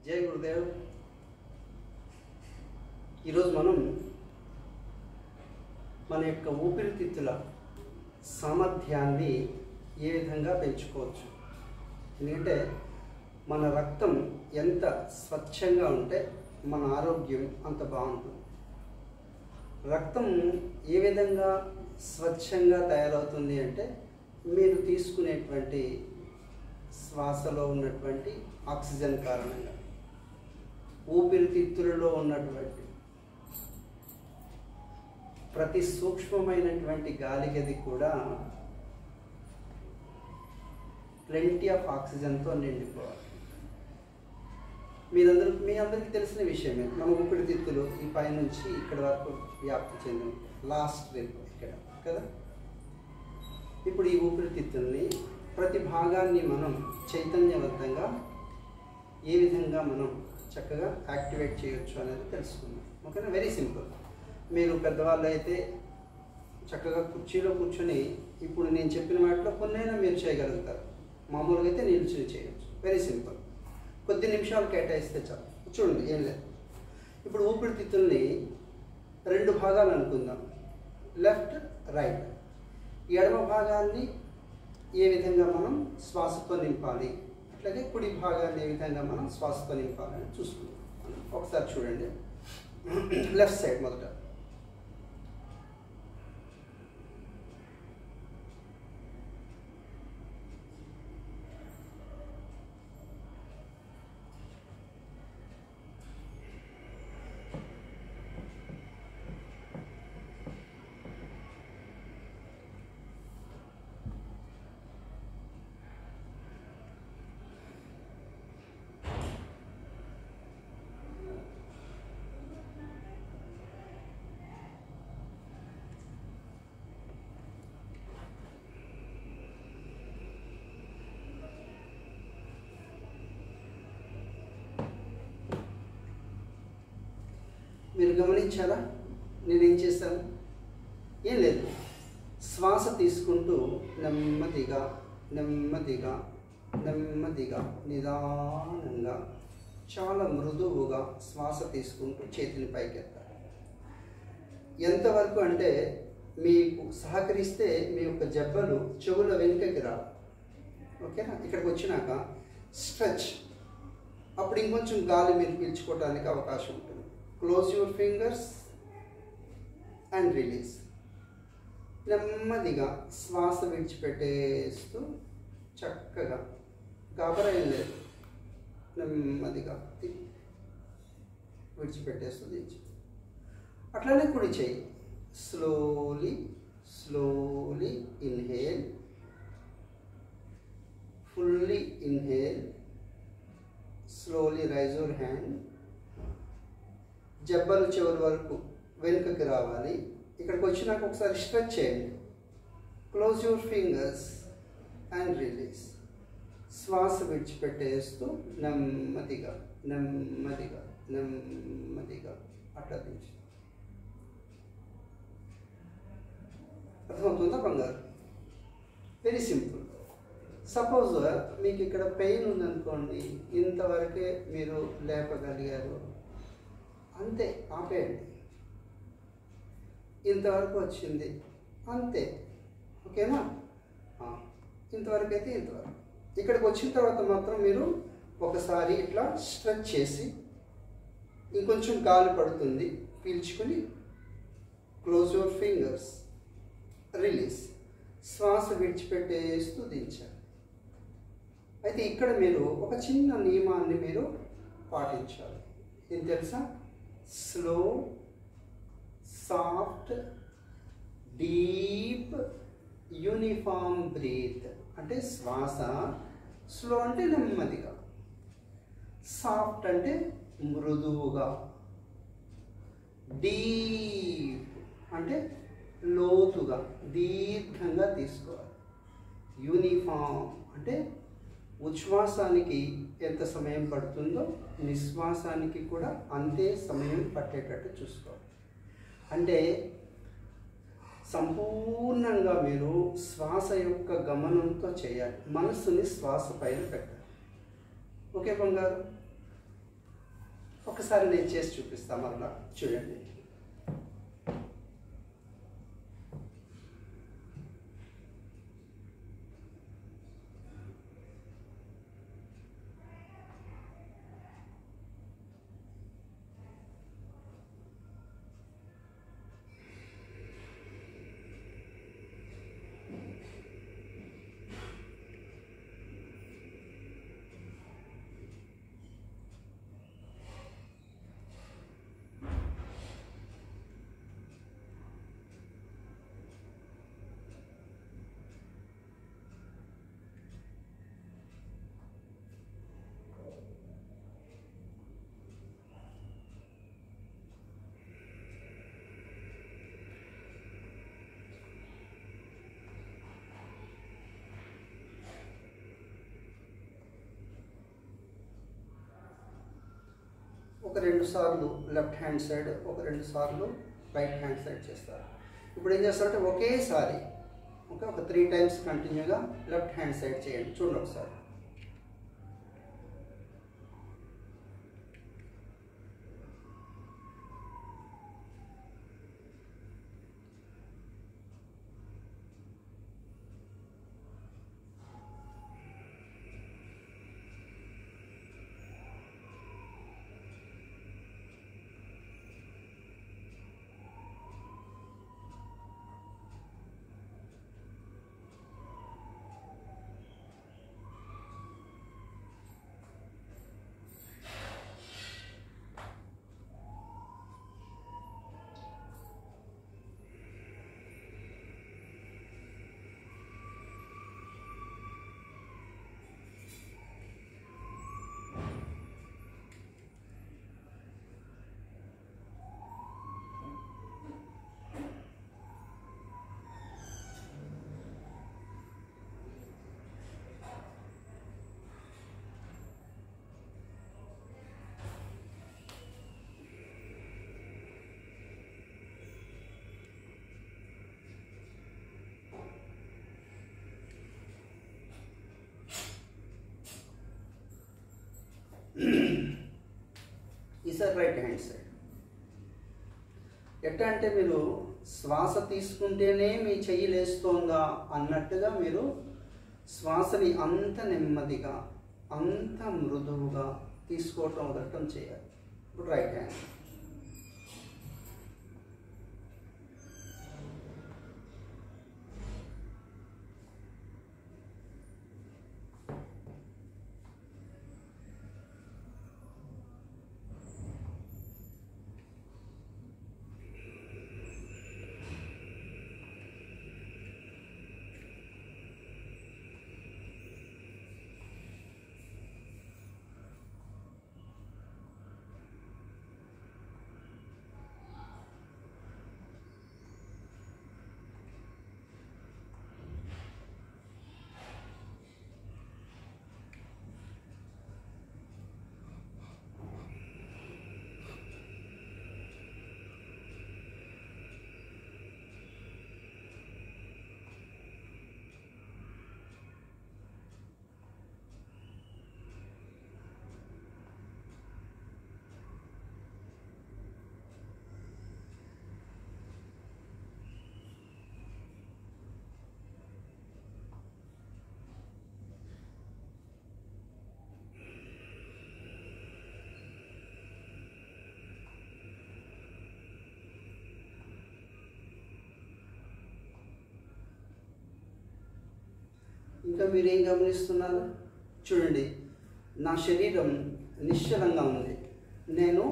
జై గురుదేవ్ ఈరోజు మనం మన యొక్క ఊపిరితిత్తుల సామర్థ్యాన్ని ఏ విధంగా పెంచుకోవచ్చు ఎందుకంటే మన రక్తం ఎంత స్వచ్ఛంగా ఉంటే మన ఆరోగ్యం అంత బాగుంటుంది రక్తం ఏ విధంగా స్వచ్ఛంగా తయారవుతుంది అంటే మీరు తీసుకునేటువంటి శ్వాసలో ఉన్నటువంటి ఆక్సిజన్ కారణంగా ఊపిరితిత్తులలో ఉన్నటువంటి ప్రతి సూక్ష్మమైనటువంటి గాలి గది కూడా ప్లెంటీ ఆఫ్ ఆక్సిజన్తో నిండిపోవాలి మీరందరూ మీ అందరికీ తెలిసిన విషయమే మన ఊపిరితిత్తులు ఈ పైనుంచి ఇక్కడ వరకు వ్యాప్తి చెంది లాస్ట్ రేపు ఇక్కడ కదా ఇప్పుడు ఈ ఊపిరితిత్తుల్ని ప్రతి భాగాన్ని మనం చైతన్యవంతంగా ఏ విధంగా మనం చక్కగా యాక్టివేట్ చేయొచ్చు అనేది తెలుసుకుందాం ఓకేనా వెరీ సింపుల్ మీరు పెద్దవాళ్ళు అయితే చక్కగా కుర్చీలో కూర్చొని ఇప్పుడు నేను చెప్పిన వాటిలో కొన్నైనా మీరు చేయగలుగుతారు మామూలుగా అయితే నిల్చుని చేయొచ్చు వెరీ సింపుల్ కొద్ది నిమిషాలు కేటాయిస్తే చాలు చూడండి ఏం లేదు ఇప్పుడు ఊపిరితిత్తుల్ని రెండు భాగాలు అనుకుందాం లెఫ్ట్ రైట్ ఎడమ భాగాన్ని ఏ విధంగా మనం శ్వాసతో నింపాలి అట్లాగే కుడి భాగాన్ని ఏ విధంగా మనం శ్వాసతో నింపాలని చూసుకుందాం ఒకసారి చూడండి లెఫ్ట్ సైడ్ మొదట మీరు గమనించారా నేనేం చేశాను ఏం లేదు శ్వాస తీసుకుంటూ నెమ్మదిగా నెమ్మదిగా నెమ్మదిగా నిదానంగా చాలా మృదువుగా శ్వాస తీసుకుంటూ చేతిని పైకెత్తాలి ఎంతవరకు అంటే మీకు సహకరిస్తే మీ యొక్క జబ్బలు చెవుల వెనుకకి రావు ఓకేనా ఇక్కడికి వచ్చినాక స్ట్రెచ్ అప్పుడు ఇంకొంచెం గాలి మీరు పీల్చుకోవడానికి అవకాశం ఉంటుంది close your fingers and release నెమ్మదిగా శ్వాస విడిచిపెట్టేస్తూ చక్కగా గాబరా ఏం లేదు నెమ్మదిగా తి- విడిచిపెట్టేస్తూ దించు అట్లనే కుడి చేయి slowly slowly inhale fully inhale slowly raise your hand జబ్బలు చివరి వరకు వెనుకకి రావాలి ఇక్కడికి వచ్చినాక ఒకసారి స్ట్రెచ్ చేయండి close your fingers and release శ్వాస విడిచిపెట్టేస్తూ నెమ్మదిగా నెమ్మదిగా నెమ్మదిగా అట్లా దించు అర్థమవుతుందా బంగారు వెరీ సింపుల్ సపోజ్ మీకు ఇక్కడ పెయిన్ ఉందనుకోండి ఇంతవరకే మీరు లేపగలిగారు అంతే ఆపేయండి ఇంతవరకు వచ్చింది అంతే ఓకేనా ఆ, ఇంతవరకు అయితే ఇంతవరకు ఇక్కడికి వచ్చిన తర్వాత మాత్రం మీరు ఒకసారి ఇట్లా స్ట్రెచ్ చేసి ఇంకొంచెం గాలి పడుతుంది పీల్చుకొని క్లోజ్ యువర్ ఫింగర్స్ రిలీజ్ శ్వాస విడిచిపెట్టేస్తూ దించాలి అయితే ఇక్కడ మీరు ఒక చిన్న నియమాన్ని మీరు పాటించాలి ఏం తెలుసా slow soft deep uniform breathe అంటే శ్వాస స్లో అంటే నెమ్మదిగా సాఫ్ట్ అంటే మృదువుగా డీప్ అంటే లోతుగా దీర్ఘంగా తీసుకోవాలి యూనిఫామ్ అంటే ఉచ్ఛ్వాసానికి ఎంత సమయం పడుతుందో నిశ్వాసానికి కూడా అంతే సమయం పట్టేటట్టు చూసుకోవాలి అంటే సంపూర్ణంగా మీరు శ్వాస యొక్క గమనంతో చేయాలి మనస్సుని శ్వాస పైన పెట్టాలి ఓకే బంగారు ఒకసారి నేను చేసి చూపిస్తాను మరలా చూడండి ఒక రెండు సార్లు లెఫ్ట్ హ్యాండ్ సైడ్ ఒక రెండు సార్లు రైట్ హ్యాండ్ సైడ్ చేస్తారు ఇప్పుడు ఏం చేస్తారంటే ఒకేసారి ఓకే ఒక త్రీ టైమ్స్ కంటిన్యూగా లెఫ్ట్ హ్యాండ్ సైడ్ చేయండి చూడండి ఒకసారి ఈసారి రైట్ హ్యాండ్ సైడ్ ఎట్లా అంటే మీరు శ్వాస తీసుకుంటేనే మీ చెయ్యి లేస్తోందా అన్నట్టుగా మీరు శ్వాసని అంత నెమ్మదిగా అంత మృదువుగా తీసుకోవటం వదలటం చేయాలి ఇప్పుడు రైట్ హ్యాండ్ ఇంకా మీరు ఏం గమనిస్తున్నారు చూడండి నా శరీరం నిశ్చలంగా ఉంది నేను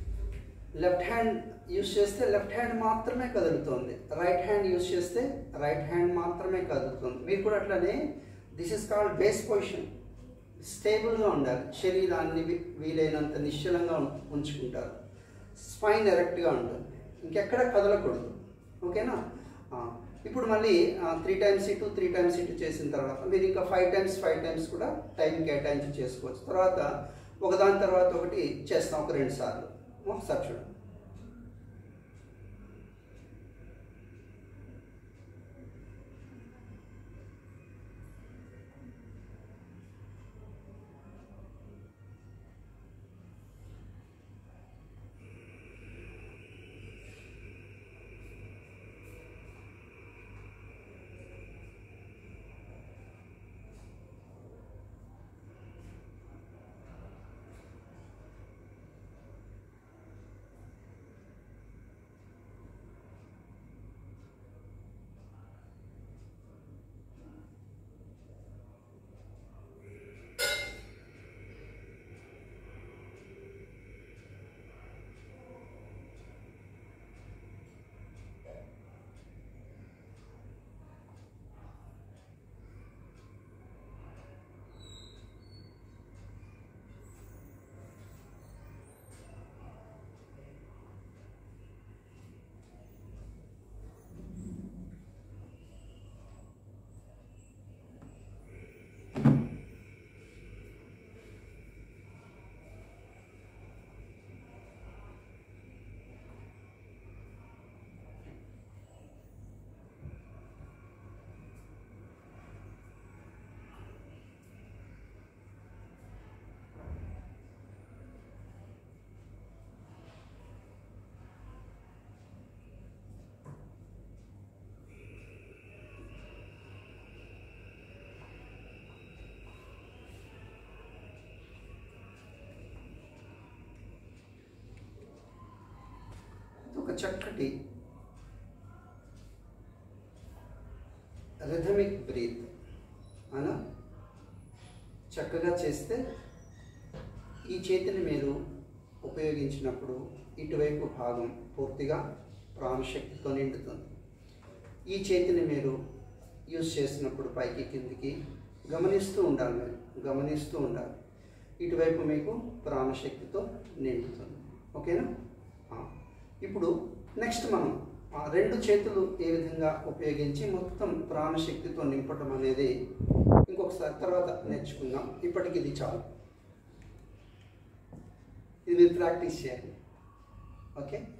లెఫ్ట్ హ్యాండ్ యూస్ చేస్తే లెఫ్ట్ హ్యాండ్ మాత్రమే కదులుతోంది రైట్ హ్యాండ్ యూస్ చేస్తే రైట్ హ్యాండ్ మాత్రమే కదులుతుంది మీరు కూడా అట్లనే this is called base position స్టేబుల్గా ఉండాలి శరీరాన్ని వీ- వీలైనంత నిశ్చలంగా ఉం- ఉంచుకుంటారు స్పైన్ ఎరెక్ట్గా ఉంటుంది ఇంకెక్కడ కదలకూడదు ఓకేనా ఆ, ఇప్పుడు మళ్ళీ త్రీ టైమ్స్ ఇటు త్రీ టైమ్స్ ఇటు చేసిన తర్వాత మీరు ఇంకా ఫైవ్ టైమ్స్ ఫైవ్ టైమ్స్ కూడా టైం కేటాయించి చేసుకోవచ్చు తర్వాత ఒకదాని తర్వాత ఒకటి చేస్తాం ఒక రెండు సార్లు ఒకసారి చూడండి చక్కటి రిథమిక్ బ్రీత్ అన చక్కగా చేస్తే ఈ చేతిని మీరు ఉపయోగించినప్పుడు ఇటువైపు భాగం పూర్తిగా ప్రాణశక్తితో నిండుతుంది ఈ చేతిని మీరు యూజ్ చేసినప్పుడు పైకి కిందికి గమనిస్తూ ఉండాలి మీరు గమనిస్తూ ఉండాలి ఇటువైపు మీకు ప్రాణశక్తితో నిండుతుంది ఓకేనా ఆ, ఇప్పుడు నెక్స్ట్ మనం ఆ రెండు చేతులు ఏ విధంగా ఉపయోగించి మొత్తం ప్రాణశక్తితో నింపటం అనేది ఇంకొకసారి తర్వాత నేర్చుకుందాం ఇప్పటికి ఇది చాలు ఇది మీరు ప్రాక్టీస్ చేయాలి ఓకే